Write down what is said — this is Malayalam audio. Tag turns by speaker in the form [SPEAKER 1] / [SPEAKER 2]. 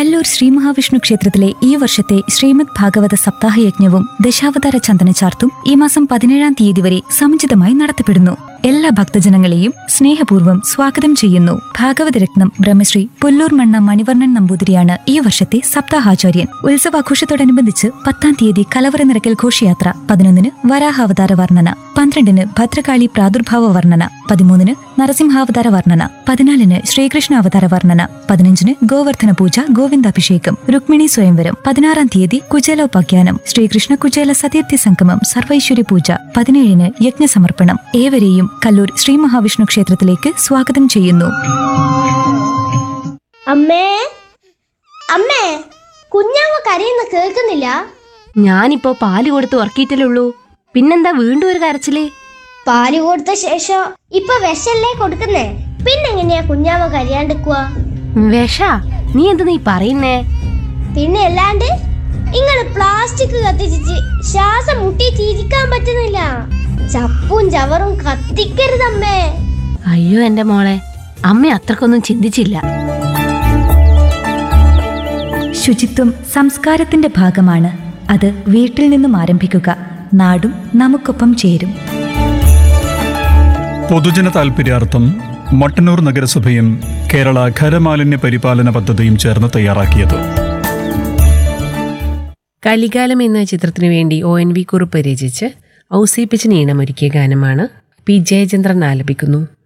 [SPEAKER 1] കല്ലൂർ ശ്രീ മഹാവിഷ്ണു ക്ഷേത്രത്തിലെ ഈ വർഷത്തെ ശ്രീമദ് ഭാഗവത സപ്താഹ യജ്ഞവും ദശാവതാര ചന്ദന ചാർത്തും ഈ മാസം പതിനേഴാം തീയതി വരെ സമുചിതമായി നടത്തപ്പെടുന്നു എല്ലാ ഭക്തജനങ്ങളെയും സ്നേഹപൂർവ്വം സ്വാഗതം ചെയ്യുന്നു ഭാഗവതരത്നം ബ്രഹ്മശ്രീ പുല്ലൂർ മണ്ണ മണിവർണ്ണൻ നമ്പൂതിരിയാണ് ഈ വർഷത്തെ സപ്താഹാചാര്യൻ ഉത്സവാഘോഷത്തോടനുബന്ധിച്ച് പത്താം തീയതി കലവറ നിറക്കൽ ഘോഷയാത്ര പതിനൊന്നിന് വരാഹാവതാര വർണ്ണന പന്ത്രണ്ടിന് ഭദ്രകാളി പ്രാദുർഭാവ വർണ്ണന പതിമൂന്നിന് നരസിംഹാവതാര വർണ്ണന പതിനാലിന് ശ്രീകൃഷ്ണ അവതാര വർണ്ണന പതിനഞ്ചിന് ഗോവർദ്ധന പൂജ ഗോവിന്ദാഭിഷേകം രുക്മിണി സ്വയംവരം പതിനാറാം തീയതി കുചേലോപാഖ്യാനം ശ്രീകൃഷ്ണ കുചേല സതീർത്ഥി സംഗമം സർവൈശ്വര്യ പൂജ പതിനേഴിന് യജ്ഞസമർപ്പണം ഏവരെയും കല്ലൂർ ശ്രീ മഹാവിഷ്ണു ക്ഷേത്രത്തിലേക്ക് സ്വാഗതം ചെയ്യുന്നു
[SPEAKER 2] അമ്മേ അമ്മേ കുഞ്ഞാമ്മ കരയുന്ന കേൾക്കുന്നില്ല
[SPEAKER 3] ഞാനിപ്പോ പാല് കൊടുത്ത് ഉറക്കിയിട്ടല്ലേ ഉള്ളൂ പിന്നെന്താ വീണ്ടും ഒരു കരച്ചില്
[SPEAKER 2] പാല് കൊടുത്ത ശേഷം ഇപ്പൊ വിഷല്ലേ കൊടുക്കുന്നേ പിന്നെങ്ങനെയാ കുഞ്ഞാമ്മ കരയാണ്ടിക്കുക
[SPEAKER 3] വിഷ നീ എന്ത് നീ പറയുന്നേ
[SPEAKER 2] പിന്നെ അല്ലാണ്ട് ഇങ്ങള് പ്ലാസ്റ്റിക് കത്തിച്ചിട്ട് ശ്വാസം മുട്ടിയിട്ട് ഇരിക്കാൻ പറ്റുന്നില്ല ചപ്പും ചവറും കത്തിക്കരുതമ്മേ
[SPEAKER 3] അയ്യോ എന്റെ മോളെ അമ്മ അത്രക്കൊന്നും ചിന്തിച്ചില്ല
[SPEAKER 1] ശുചിത്വം സംസ്കാരത്തിന്റെ ഭാഗമാണ് അത് വീട്ടിൽ നിന്നും ആരംഭിക്കുക നാടും നമുക്കൊപ്പം ചേരും
[SPEAKER 4] പൊതുജന താൽപര്യാർത്ഥം മട്ടന്നൂർ നഗരസഭയും കേരള ഖരമാലിന്യ പരിപാലന പദ്ധതിയും ചേർന്ന് തയ്യാറാക്കിയത്
[SPEAKER 5] കലികാലം എന്ന ചിത്രത്തിനു വേണ്ടി ഒ എൻ വി കുറുപ്പ് രചിച്ച് ഔസേപ്പിച്ചിന് ഈണമൊരുക്കിയ ഗാനമാണ് പി ജയചന്ദ്രൻ ആലപിക്കുന്നു